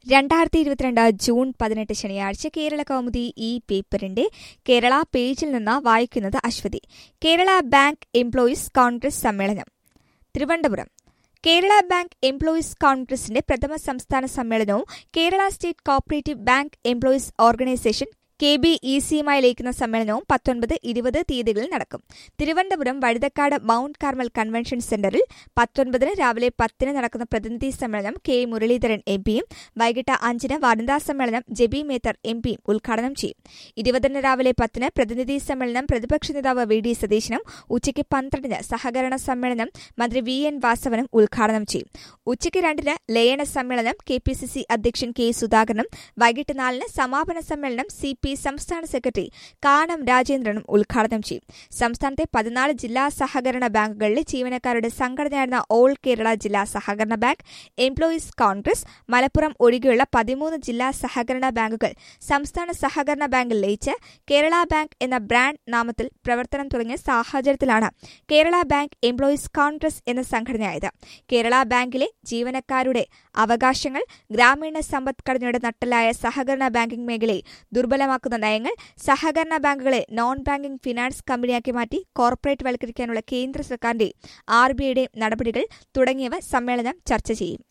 രണ്ടായിരത്തി ഇരുപത്തിരണ്ട് ജൂൺ പതിനെട്ട് ശനിയാഴ്ച കേരള കൗമുദി ഈ പേപ്പറിന്റെ കേരള പേജിൽ നിന്ന് വായിക്കുന്നത് Aswathy Kerala bank employees congress സമ്മേളനം തിരുവനന്തപുരം കേരള ബാങ്ക് എംപ്ലോയീസ് കോൺഗ്രസിന്റെ പ്രഥമ സംസ്ഥാന സമ്മേളനവും Kerala state cooperative bank employees organisation K B E സിയുമായി ലയിക്കുന്ന സമ്മേളനവും പത്തൊൻപത് ഇരുപത് തീയതികളിൽ നടക്കും Thiruvananthapuram Vazhuthacaud Mount Carmel convention സെന്ററിൽ പത്തൊൻപതിന് രാവിലെ പത്തിന് നടക്കുന്ന പ്രതിനിധി സമ്മേളനം കെ മുരളീധരൻ എം പിയും വൈകിട്ട് അഞ്ചിന് വനിതാ സമ്മേളനം ജെബി മേത്തർ എം പിയും ഉദ്ഘാടനം ചെയ്യും ഇരുപതിന് രാവിലെ പത്തിന് പ്രതിനിധി സമ്മേളനം പ്രതിപക്ഷ നേതാവ് വി ഡി സതീശനും ഉച്ചയ്ക്ക് പന്ത്രണ്ടിന് സഹകരണ സമ്മേളനം മന്ത്രി വി എൻ വാസവനും ഉദ്ഘാടനം ചെയ്യും ഉച്ചയ്ക്ക് രണ്ടിന് ലയന സമ്മേളനം കെ പി സി സി അധ്യക്ഷൻ കെ സുധാകരനും വൈകിട്ട് നാലിന് സമാപന സമ്മേളനം സി പി സംസ്ഥാന സെക്രട്ടറി കാനം രാജേന്ദ്രനും ഉദ്ഘാടനം ചെയ്യും സംസ്ഥാനത്തെ പതിനാല് ജില്ലാ സഹകരണ ബാങ്കുകളിലെ ജീവനക്കാരുടെ സംഘടനയായിരുന്ന ഓൾ കേരള ജില്ലാ സഹകരണ ബാങ്ക് എംപ്ലോയീസ് കോൺഗ്രസ് മലപ്പുറം ഒഴികെയുള്ള പതിമൂന്ന് ജില്ലാ സഹകരണ ബാങ്കുകൾ സംസ്ഥാന സഹകരണ ബാങ്കിൽ ലയിച്ച് കേരള ബാങ്ക് എന്ന ബ്രാൻഡ് നാമത്തിൽ പ്രവർത്തനം തുടങ്ങിയ സാഹചര്യത്തിലാണ് കേരള ബാങ്ക് എംപ്ലോയീസ് കോൺഗ്രസ് എന്ന സംഘടനയായത് കേരള ബാങ്കിലെ ജീവനക്കാരുടെ അവകാശങ്ങൾ ഗ്രാമീണ സമ്പദ്ഘടനയുടെ നട്ടലായ സഹകരണ ബാങ്കിംഗ് മേഖലയെ ദുർബലമാക്കുന്ന നയങ്ങൾ സഹകരണ ബാങ്കുകളെ നോൺ ബാങ്കിംഗ് ഫിനാൻസ് കമ്പനിയാക്കി മാറ്റി കോർപ്പറേറ്റ് വൽക്കരിക്കാനുള്ള കേന്ദ്ര സർക്കാരിന്റെ ആർ ബി ഐയുടെ നടപടികൾ തുടങ്ങിയവ സമ്മേളനം ചർച്ച ചെയ്യും